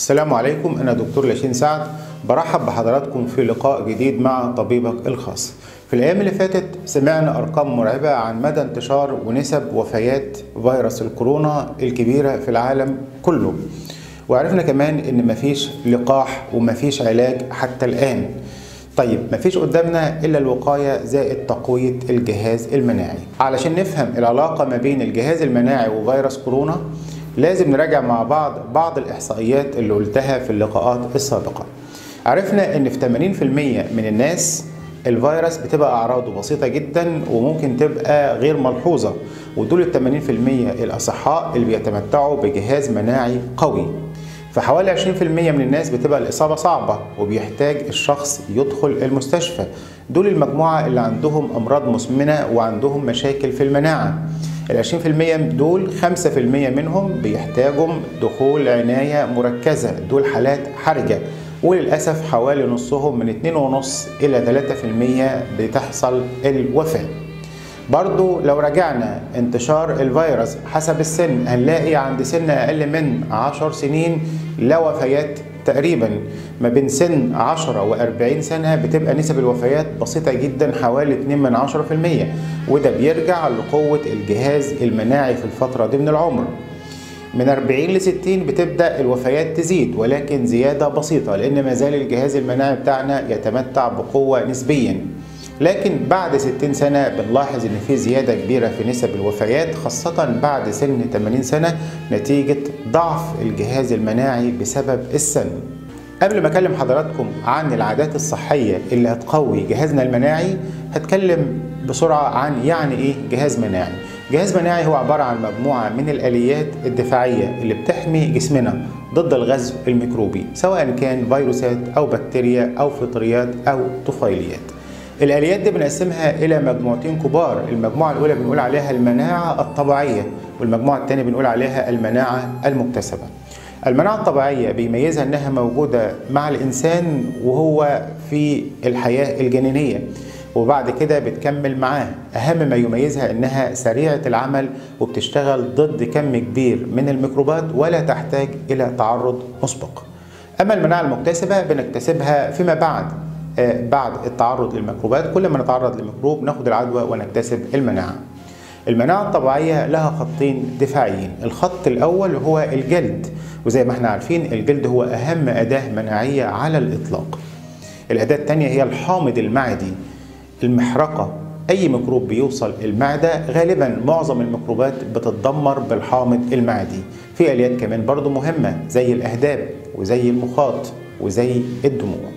السلام عليكم أنا دكتور لاشين سعد برحب بحضراتكم في لقاء جديد مع طبيبك الخاص في الأيام اللي فاتت سمعنا أرقام مرعبة عن مدى انتشار ونسب وفيات فيروس الكورونا الكبيرة في العالم كله وعرفنا كمان إن مفيش لقاح ومفيش علاج حتى الآن طيب مفيش قدامنا إلا الوقاية زائد تقوية الجهاز المناعي علشان نفهم العلاقة ما بين الجهاز المناعي وفيروس كورونا لازم نراجع مع بعض بعض الإحصائيات اللي قلتها في اللقاءات السابقة عرفنا إن في 80% من الناس الفيروس بتبقى أعراضه بسيطة جدا وممكن تبقى غير ملحوظة ودول ال 80% الأصحاء اللي بيتمتعوا بجهاز مناعي قوي فحوالي 20% من الناس بتبقى الإصابة صعبة وبيحتاج الشخص يدخل المستشفى دول المجموعة اللي عندهم أمراض مزمنة وعندهم مشاكل في المناعة ال 20% دول 5% منهم بيحتاجوا دخول عناية مركزة دول حالات حرجة وللأسف حوالي نصهم من 2.5 إلى 3% بتحصل الوفاة برضو لو رجعنا انتشار الفيروس حسب السن هنلاقي عند سن أقل من 10 سنين لا وفيات تقريبا ما بين سن 10 و 40 سنة بتبقى نسب الوفيات بسيطة جدا حوالي 2 من 10% وده بيرجع لقوة الجهاز المناعي في الفترة دي من العمر من 40 ل 60 بتبدا الوفيات تزيد ولكن زياده بسيطه لان ما زال الجهاز المناعي بتاعنا يتمتع بقوه نسبيا لكن بعد 60 سنه بنلاحظ ان في زياده كبيره في نسب الوفيات خاصه بعد سن 80 سنه نتيجه ضعف الجهاز المناعي بسبب السن قبل ما اكلم حضراتكم عن العادات الصحيه اللي هتقوي جهازنا المناعي هتكلم بسرعه عن يعني ايه جهاز مناعي جهاز مناعي هو عبارة عن مجموعة من الآليات الدفاعية اللي بتحمي جسمنا ضد الغزو الميكروبي سواء كان فيروسات أو بكتيريا أو فطريات أو طفيليات الآليات دي بنقسمها إلى مجموعتين كبار المجموعة الأولى بنقول عليها المناعة الطبيعية والمجموعة الثانية بنقول عليها المناعة المكتسبة المناعة الطبيعية بيميزها أنها موجودة مع الإنسان وهو في الحياة الجنينية وبعد كده بتكمل معاه أهم ما يميزها إنها سريعة العمل وبتشتغل ضد كم كبير من الميكروبات ولا تحتاج إلى تعرض مسبق أما المناعة المكتسبة بنكتسبها فيما بعد آه بعد التعرض للميكروبات كل ما نتعرض لميكروب ناخد العدوى ونكتسب المناعة المناعة الطبيعية لها خطين دفاعيين الخط الأول هو الجلد وزي ما احنا عارفين الجلد هو أهم أداة مناعية على الإطلاق الأداة الثانية هي الحامض المعدي المحرقة أي ميكروب بيوصل المعدة غالبا معظم الميكروبات بتتدمر بالحامض المعدي في آليات كمان برضو مهمة زي الأهداب وزي المخاط وزي الدموع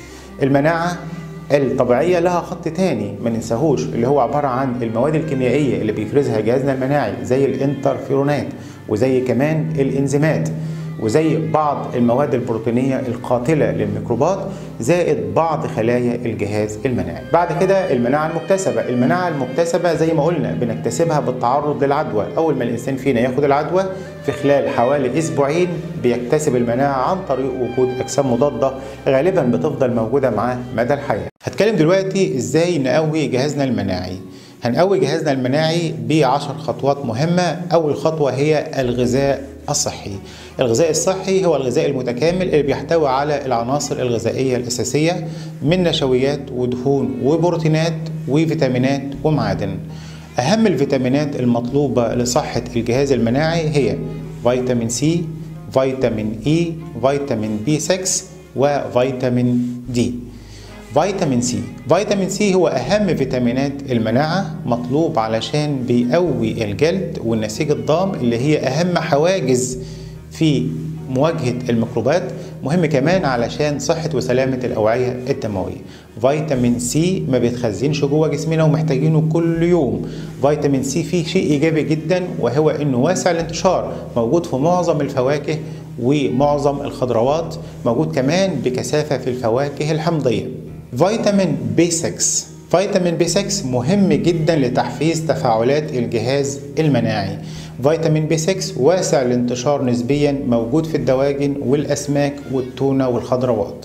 المناعة الطبيعية لها خط تاني ما ننساهوش اللي هو عبارة عن المواد الكيميائية اللي بيفرزها جهازنا المناعي زي الانترفيرونات وزي كمان الانزيمات وزي بعض المواد البروتينية القاتلة للميكروبات زائد بعض خلايا الجهاز المناعي بعد كده المناعة المكتسبة المناعة المكتسبة زي ما قلنا بنكتسبها بالتعرض للعدوى أول ما الإنسان فينا ياخد العدوى في خلال حوالي أسبوعين بيكتسب المناعة عن طريق وجود أجسام مضادة غالبا بتفضل موجودة معاه مدى الحياة هتكلم دلوقتي إزاي نقوي جهازنا المناعي هنقوي جهازنا المناعي بعشر خطوات مهمة أول خطوة هي الغذاء الصحي الغذاء الصحي هو الغذاء المتكامل اللي بيحتوي على العناصر الغذائية الأساسية من نشويات ودهون وبروتينات وفيتامينات ومعادن أهم الفيتامينات المطلوبة لصحة الجهاز المناعي هي فيتامين سي فيتامين إي فيتامين بي 6 وفيتامين دي فيتامين سي فيتامين سي هو أهم فيتامينات المناعة مطلوب علشان بيقوي الجلد والنسيج الضام اللي هي أهم حواجز في مواجهة الميكروبات مهم كمان علشان صحة وسلامة الأوعية الدموية فيتامين سي ما بيتخزنش جوه جسمنا ومحتاجينه كل يوم فيتامين سي فيه شيء إيجابي جدا وهو إنه واسع الانتشار موجود في معظم الفواكه ومعظم الخضروات موجود كمان بكثافة في الفواكه الحمضية فيتامين بي 6 فيتامين بي 6 مهم جدا لتحفيز تفاعلات الجهاز المناعي فيتامين بي 6 واسع الانتشار نسبيا موجود في الدواجن والاسماك والتونه والخضروات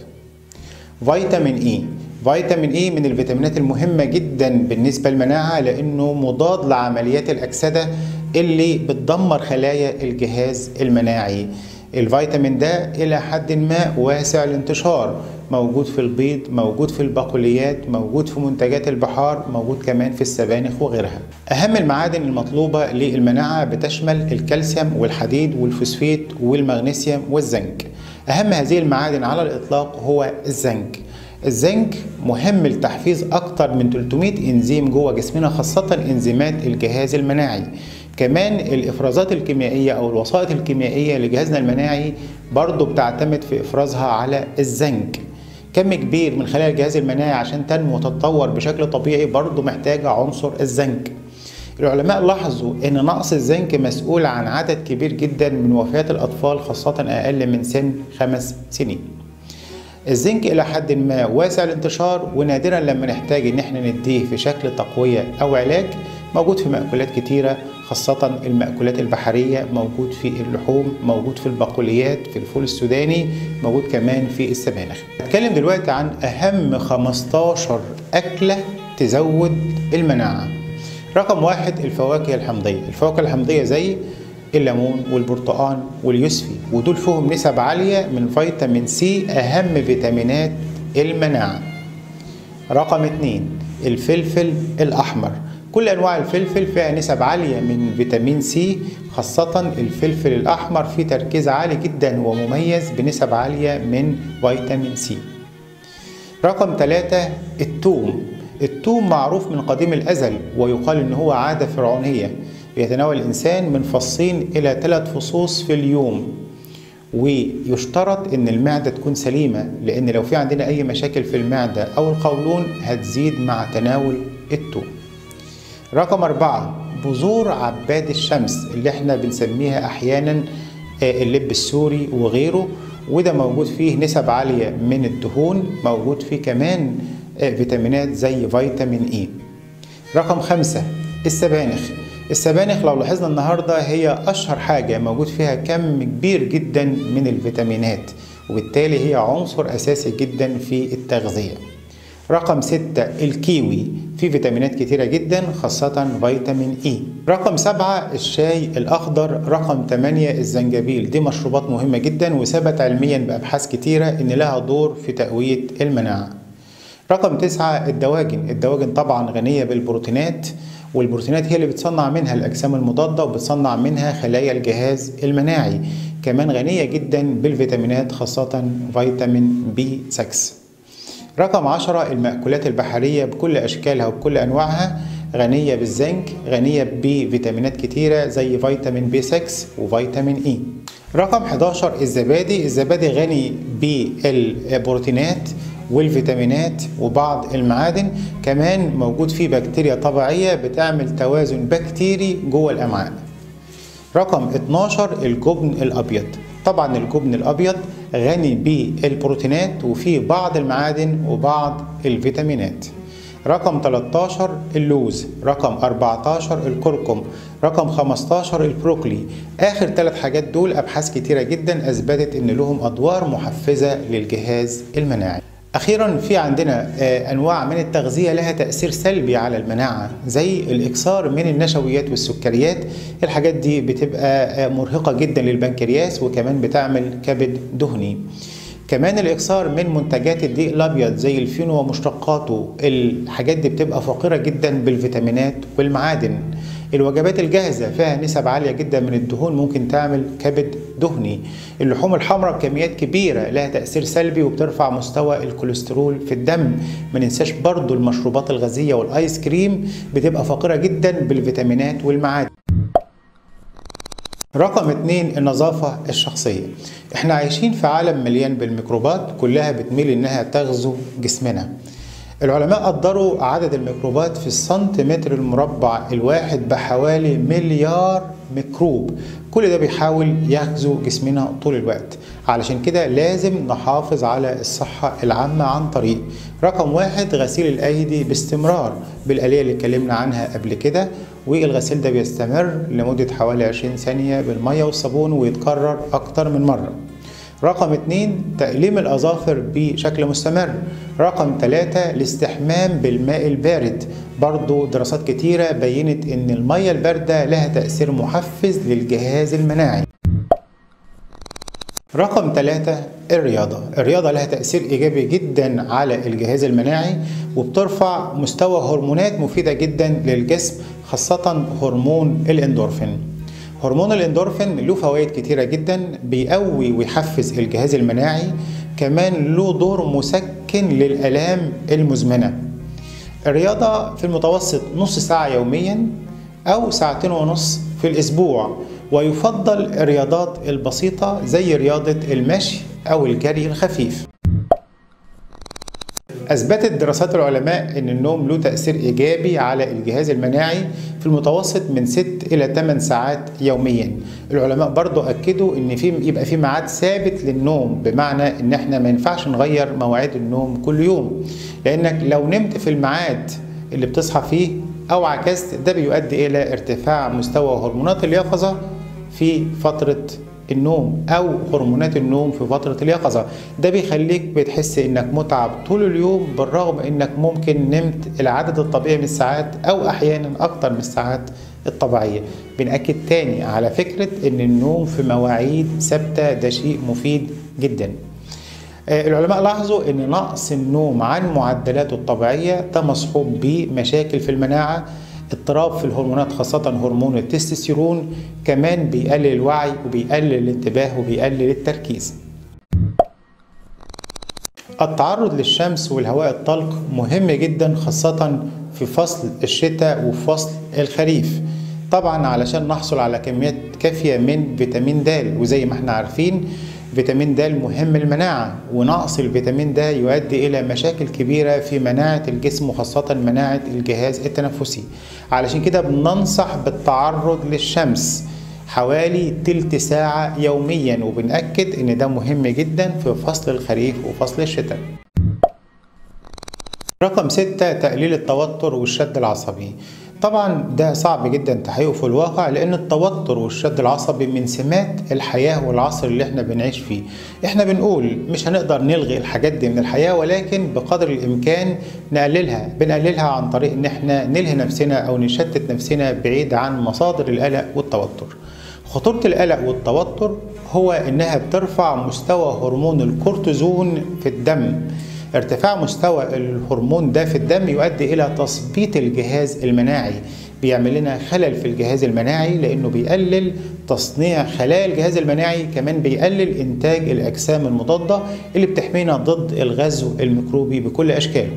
فيتامين اي فيتامين اي من الفيتامينات المهمه جدا بالنسبه للمناعه لانه مضاد لعمليات الاكسده اللي بتدمر خلايا الجهاز المناعي الفيتامين ده إلى حد ما واسع الانتشار موجود في البيض موجود في البقوليات موجود في منتجات البحار موجود كمان في السبانخ وغيرها أهم المعادن المطلوبة للمناعة بتشمل الكالسيوم والحديد والفوسفيت والمغنيسيوم والزنك أهم هذه المعادن على الإطلاق هو الزنك الزنك مهم لتحفيز أكتر من 300 إنزيم جوه جسمنا خاصة إنزيمات الجهاز المناعي كمان الإفرازات الكيميائية أو الوسائط الكيميائية لجهازنا المناعي برضو بتعتمد في إفرازها على الزنك كم كبير من خلايا الجهاز المناعي عشان تنمو وتتطور بشكل طبيعي برضو محتاجة عنصر الزنك العلماء لاحظوا ان نقص الزنك مسؤول عن عدد كبير جدا من وفيات الاطفال خاصة اقل من سن خمس سنين الزنك الى حد ما واسع الانتشار ونادرا لما نحتاج ان احنا نديه في شكل تقوية او علاج موجود في مأكولات كتيرة خاصة المأكولات البحرية موجود في اللحوم موجود في البقوليات في الفول السوداني موجود كمان في السبانخ هتكلم دلوقتي عن أهم 15 أكلة تزود المناعة رقم واحد الفواكه الحمضية الفواكه الحمضية زي الليمون والبرتقال واليوسفي ودول فيهم نسب عالية من فيتامين سي أهم فيتامينات المناعة رقم اتنين الفلفل الأحمر كل انواع الفلفل فيها نسب عاليه من فيتامين سي خاصه الفلفل الاحمر فيه تركيز عالي جدا ومميز بنسب عاليه من فيتامين سي رقم ثلاثة التوم التوم معروف من قديم الأزل ويقال إن هو عادة فرعونية بيتناول الإنسان من فصين إلى ثلاث فصوص في اليوم ويشترط ان المعده تكون سليمه لان لو في عندنا اي مشاكل في المعده او القولون هتزيد مع تناول التوم رقم أربعة بذور عباد الشمس اللي احنا بنسميها أحيانا اللب السوري وغيره وده موجود فيه نسب عالية من الدهون موجود فيه كمان فيتامينات زي فيتامين إي رقم خمسة السبانخ السبانخ لو لاحظنا النهاردة هي أشهر حاجة موجود فيها كم كبير جدا من الفيتامينات وبالتالي هي عنصر أساسي جدا في التغذية رقم ستة الكيوي فيه فيتامينات كتيرة جدا خاصة فيتامين إي رقم سبعة الشاي الأخضر رقم ثمانية الزنجبيل دي مشروبات مهمة جدا وثبت علميا بأبحاث كتيرة إن لها دور في تقوية المناعة رقم تسعة الدواجن الدواجن طبعا غنية بالبروتينات والبروتينات هي اللي بتصنع منها الأجسام المضادة وبتصنع منها خلايا الجهاز المناعي كمان غنية جدا بالفيتامينات خاصة فيتامين بي 6 رقم عشرة المأكولات البحرية بكل أشكالها وبكل أنواعها غنية بالزنك غنية بفيتامينات كتيرة زي فيتامين بي 6 وفيتامين إي رقم 11 الزبادي الزبادي غني بالبروتينات والفيتامينات وبعض المعادن كمان موجود فيه بكتيريا طبيعية بتعمل توازن بكتيري جوه الأمعاء رقم 12 الجبن الأبيض طبعا الجبن الأبيض غني بالبروتينات وفيه بعض المعادن وبعض الفيتامينات رقم 13 اللوز رقم 14 الكركم رقم 15 البروكلي اخر ثلاث حاجات دول ابحاث كتيره جدا اثبتت ان لهم ادوار محفزه للجهاز المناعي اخيرا في عندنا انواع من التغذيه لها تاثير سلبي على المناعه زي الاكثار من النشويات والسكريات الحاجات دي بتبقى مرهقه جدا للبنكرياس وكمان بتعمل كبد دهني كمان الاكثار من منتجات الدقيق الابيض زي الفينو ومشتقاته الحاجات دي بتبقى فقيره جدا بالفيتامينات والمعادن الوجبات الجاهزة فيها نسب عالية جدا من الدهون ممكن تعمل كبد دهني اللحوم الحمراء بكميات كبيرة لها تأثير سلبي وبترفع مستوى الكوليسترول في الدم ما ننساش برضو المشروبات الغازية والآيس كريم بتبقى فقيرة جدا بالفيتامينات والمعادن رقم اتنين النظافة الشخصية احنا عايشين في عالم مليان بالميكروبات كلها بتميل انها تغزو جسمنا العلماء قدروا عدد الميكروبات في السنتيمتر المربع الواحد بحوالي مليار ميكروب كل ده بيحاول يغزو جسمنا طول الوقت علشان كده لازم نحافظ على الصحة العامة عن طريق رقم واحد غسيل الأيدي باستمرار بالآلية اللي اتكلمنا عنها قبل كده والغسيل ده بيستمر لمدة حوالي 20 ثانية بالمية والصابون ويتكرر أكتر من مرة رقم اتنين تقليم الأظافر بشكل مستمر رقم ثلاثة الاستحمام بالماء البارد برضو دراسات كتيرة بينت ان المية الباردة لها تأثير محفز للجهاز المناعي رقم ثلاثة الرياضة الرياضة لها تأثير إيجابي جدا على الجهاز المناعي وبترفع مستوى هرمونات مفيدة جدا للجسم خاصة هرمون الاندورفين هرمون الاندورفين له فوائد كتيرة جدا بيقوي ويحفز الجهاز المناعي كمان له دور مسكن للآلام المزمنة الرياضة في المتوسط نص ساعة يوميا أو ساعتين ونص في الأسبوع ويفضل الرياضات البسيطة زي رياضة المشي أو الجري الخفيف أثبتت دراسات العلماء أن النوم له تأثير إيجابي على الجهاز المناعي في المتوسط من 6 إلى 8 ساعات يوميا العلماء برضو أكدوا أن في يبقى في ميعاد ثابت للنوم بمعنى أن احنا ما ينفعش نغير مواعيد النوم كل يوم لأنك لو نمت في الميعاد اللي بتصحى فيه أو عكست ده بيؤدي إلى ارتفاع مستوى هرمونات اليقظة في فترة النوم او هرمونات النوم في فتره اليقظه ده بيخليك بتحس انك متعب طول اليوم بالرغم انك ممكن نمت العدد الطبيعي من الساعات او احيانا اكتر من الساعات الطبيعيه بنأكد تاني على فكره ان النوم في مواعيد ثابته ده شيء مفيد جدا العلماء لاحظوا ان نقص النوم عن معدلاته الطبيعيه ده مصحوب بمشاكل في المناعه اضطراب في الهرمونات خاصة هرمون التستوستيرون كمان بيقلل الوعي وبيقلل الانتباه وبيقلل التركيز التعرض للشمس والهواء الطلق مهم جدا خاصة في فصل الشتاء وفي فصل الخريف طبعا علشان نحصل على كميات كافية من فيتامين د وزي ما احنا عارفين فيتامين د مهم المناعة ونقص الفيتامين د يؤدي إلى مشاكل كبيرة في مناعة الجسم وخاصة مناعة الجهاز التنفسي علشان كده بننصح بالتعرض للشمس حوالي تلت ساعة يوميا وبنأكد إن ده مهم جدا في فصل الخريف وفصل الشتاء رقم ستة تقليل التوتر والشد العصبي طبعا ده صعب جدا تحقيقه في الواقع لان التوتر والشد العصبي من سمات الحياه والعصر اللي احنا بنعيش فيه احنا بنقول مش هنقدر نلغي الحاجات دي من الحياه ولكن بقدر الامكان نقللها بنقللها عن طريق ان احنا نلهي نفسنا او نشتت نفسنا بعيد عن مصادر القلق والتوتر خطوره القلق والتوتر هو انها بترفع مستوى هرمون الكورتيزون في الدم ارتفاع مستوى الهرمون ده في الدم يؤدي الى تثبيط الجهاز المناعي بيعمل لنا خلل في الجهاز المناعي لانه بيقلل تصنيع خلايا الجهاز المناعي كمان بيقلل انتاج الاجسام المضاده اللي بتحمينا ضد الغزو الميكروبي بكل اشكاله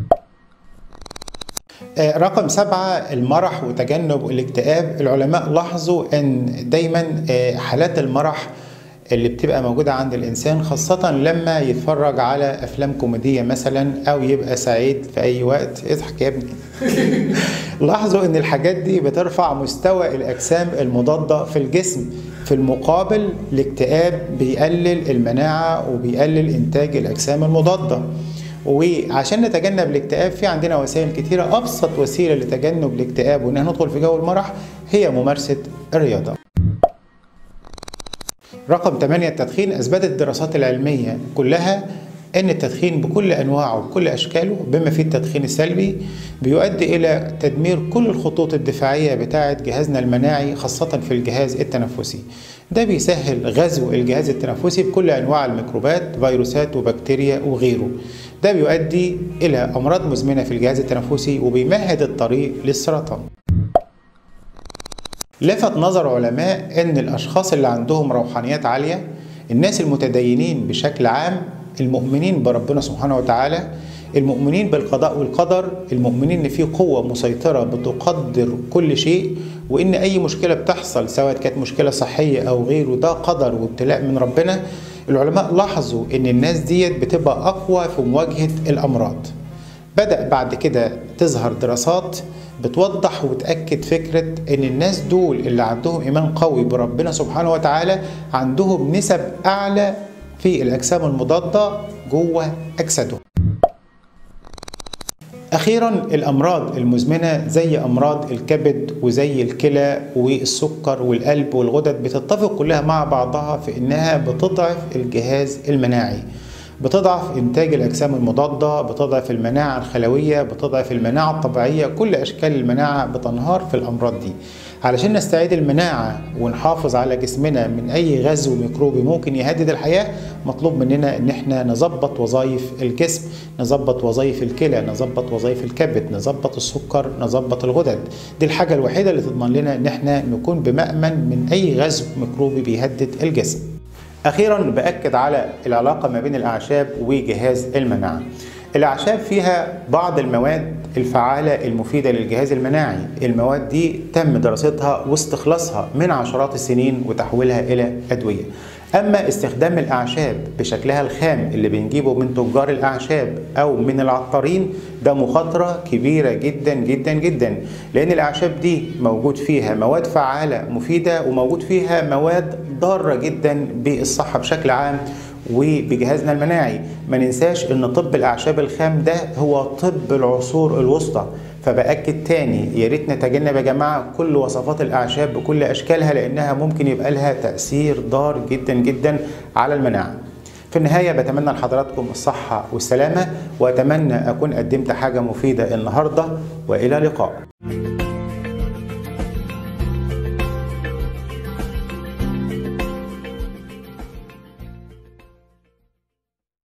رقم سبعة المرح وتجنب الاكتئاب العلماء لاحظوا ان دايما حالات المرح اللي بتبقى موجودة عند الإنسان خاصة لما يتفرج على أفلام كوميدية مثلا أو يبقى سعيد في أي وقت اضحك يا ابني لاحظوا إن الحاجات دي بترفع مستوى الأجسام المضادة في الجسم في المقابل الاكتئاب بيقلل المناعة وبيقلل إنتاج الأجسام المضادة وعشان نتجنب الاكتئاب في عندنا وسائل كتيرة أبسط وسيلة لتجنب الاكتئاب وإن ندخل في جو المرح هي ممارسة الرياضة رقم 8 التدخين اثبتت الدراسات العلميه كلها ان التدخين بكل انواعه وبكل اشكاله بما فيه التدخين السلبي بيؤدي الى تدمير كل الخطوط الدفاعيه بتاعه جهازنا المناعي خاصه في الجهاز التنفسي ده بيسهل غزو الجهاز التنفسي بكل انواع الميكروبات فيروسات وبكتيريا وغيره ده بيؤدي الى امراض مزمنه في الجهاز التنفسي وبيمهد الطريق للسرطان لفت نظر علماء ان الاشخاص اللي عندهم روحانيات عاليه الناس المتدينين بشكل عام المؤمنين بربنا سبحانه وتعالى المؤمنين بالقضاء والقدر المؤمنين ان في قوه مسيطره بتقدر كل شيء وان اي مشكله بتحصل سواء كانت مشكله صحيه او غيره ده قدر وابتلاء من ربنا العلماء لاحظوا ان الناس ديت بتبقى اقوى في مواجهه الامراض بدأ بعد كده تظهر دراسات بتوضح وتأكد فكرة إن الناس دول اللي عندهم إيمان قوي بربنا سبحانه وتعالى عندهم نسب أعلى في الأجسام المضادة جوه أجسادهم. أخيرا الأمراض المزمنة زي أمراض الكبد وزي الكلى والسكر والقلب والغدد بتتفق كلها مع بعضها في إنها بتضعف الجهاز المناعي. بتضعف إنتاج الأجسام المضادة بتضعف المناعة الخلوية بتضعف المناعة الطبيعية كل أشكال المناعة بتنهار في الأمراض دي علشان نستعيد المناعة ونحافظ على جسمنا من أي غزو ميكروبي ممكن يهدد الحياة مطلوب مننا إن احنا نظبط وظائف الجسم نظبط وظائف الكلى نظبط وظائف الكبد نظبط السكر نظبط الغدد دي الحاجة الوحيدة اللي تضمن لنا إن احنا نكون بمأمن من أي غزو ميكروبي بيهدد الجسم أخيرا بأكد على العلاقة ما بين الأعشاب وجهاز المناعة الأعشاب فيها بعض المواد الفعالة المفيدة للجهاز المناعي المواد دي تم دراستها واستخلاصها من عشرات السنين وتحويلها إلى أدوية أما استخدام الأعشاب بشكلها الخام اللي بنجيبه من تجار الأعشاب أو من العطارين ده مخاطرة كبيرة جدا جدا جدا لأن الأعشاب دي موجود فيها مواد فعالة مفيدة وموجود فيها مواد ضارة جدا بالصحة بشكل عام وبجهازنا المناعي ما ننساش ان طب الاعشاب الخام ده هو طب العصور الوسطى فبأكد تاني يا ريت نتجنب يا جماعة كل وصفات الأعشاب بكل أشكالها لأنها ممكن يبقى لها تأثير ضار جدا جدا على المناعة في النهاية بتمنى لحضراتكم الصحة والسلامة وأتمنى أكون قدمت حاجة مفيدة النهاردة وإلى اللقاء